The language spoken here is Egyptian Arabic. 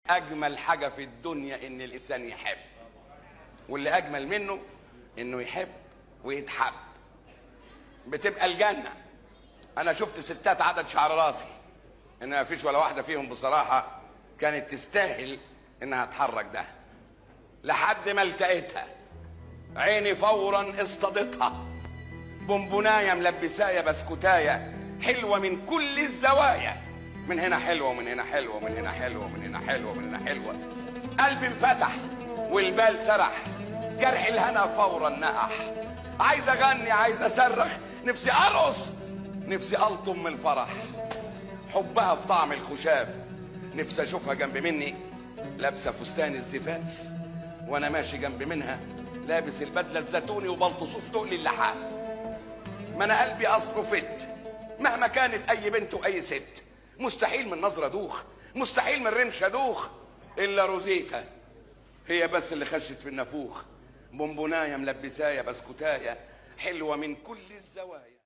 اجمل حاجه في الدنيا ان الانسان يحب واللي اجمل منه انه يحب ويتحب بتبقى الجنه انا شفت ستات عدد شعر راسي ان ما فيش ولا واحده فيهم بصراحه كانت تستاهل انها تحرك ده لحد ما التقيتها عيني فورا اصطادتها بونبونايه ملبسايه بسكوتايه حلوه من كل الزوايا من هنا حلوه ومن هنا حلوه ومن هنا حلوه ومن هنا حلوه ومن هنا حلوه قلبي انفتح والبال سرح جرح الهنا فورا نقح عايز اغني عايز اصرخ نفسي ارقص نفسي الطم من الفرح حبها في طعم الخشاف نفسي اشوفها جنب مني لابسه فستان الزفاف وانا ماشي جنب منها لابس البدله الزيتوني وبلطو صوف تقلي اللحاف ما انا قلبي اصله فت مهما كانت اي بنت واي ست مستحيل من نظره دوخ مستحيل من رمشه دوخ الا روزيتا هي بس اللي خشت في النافوخ بونبونايه ملبسايه بسكوتايه حلوه من كل الزوايا